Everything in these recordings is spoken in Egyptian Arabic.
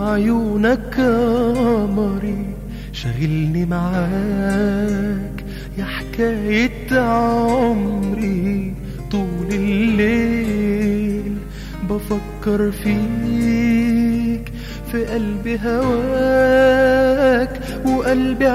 وعيونك قمري شغلني معاك يا حكاية عمري طول الليل بفكر فيك في قلبي هواك وقلبي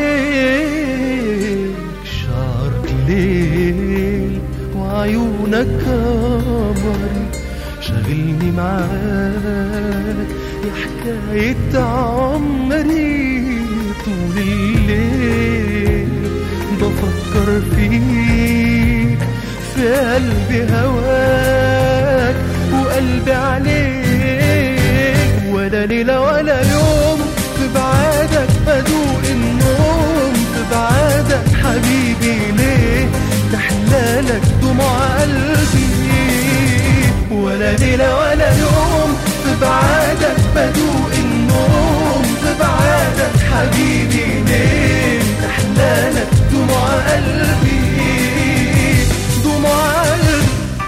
عليك شعرك ليل وعيونك قمري شغلني معاك يا حكاية عمري طول الليل بفكر فيك في قلبي هواك وقلبي عليك ولا ليلة ولا يوم في بعادك بدوق النوم في بعادك حبيبي ليه تحلالك دموع قلبي ولا ليلة ولا يوم في بعادك بدوق النوم في بعادك حبيبي ليه تحلالك دموع قلبي دموع قلبي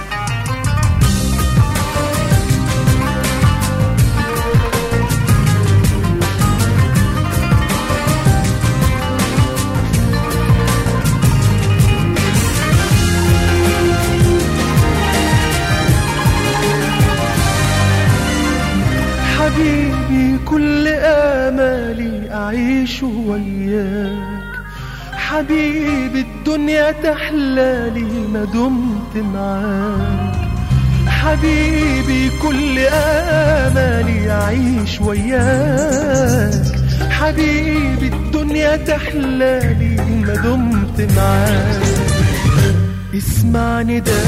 حبيبي كل آمالي أعيش وياك حبيبي الدنيا تحلالي ما دمت معاك حبيبي كل آمالي أعيش وياك حبيبي الدنيا تحلالي ما دمت معاك اسمعني ده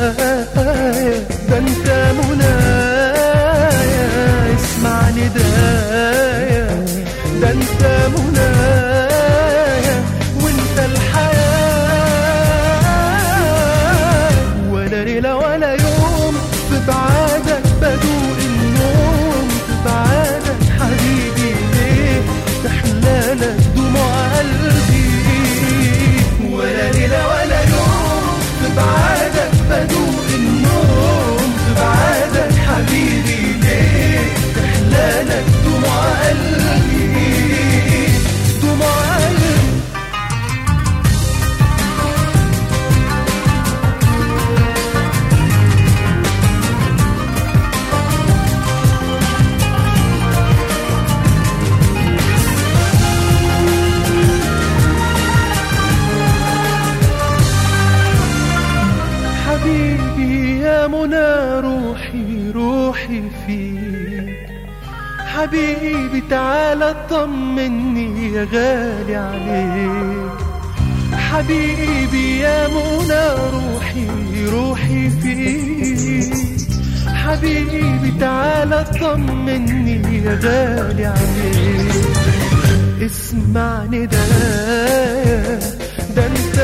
ده انت منايا اسمعني ده ده انت منايا وانت الحياة ولا ليلة ولا يوم في بعادك بدوق النوم في بعادك حبيبي ليه تحلالك دموع قلبي ولا ليلة ولا يوم في بعادك بدوق النوم في بعادك حبيبي ليه تحلالك دموع قلبي دموع قلبي حبيبي يا منى روحي روحي فيك حبيبي تعالى طمني يا غالي عليك حبيبي يا منى روحي روحي فيك حبيبي تعالى طمني يا غالي عليك اسمعني ده ده انت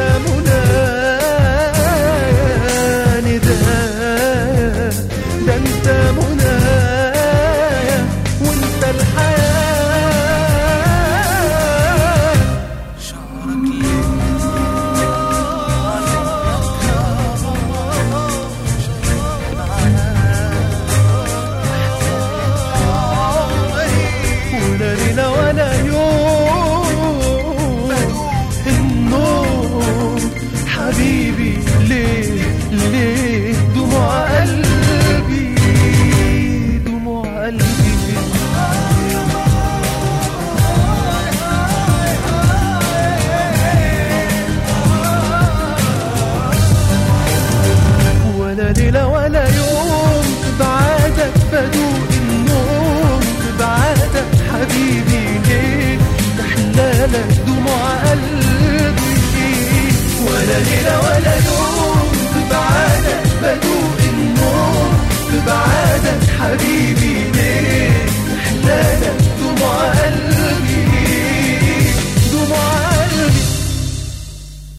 منايا ندايا ده انت منايا وانت الحياة شعرك ولا ليلة ولا يوم النوم حبيبي ليه ليه دموع قلبي دموع قلبي ولا ليلة ولا يوم في بعادك بدوق النوم في بعادك حبيبي ليه تحلالك دموع قلبي ولا ليلة ولا يوم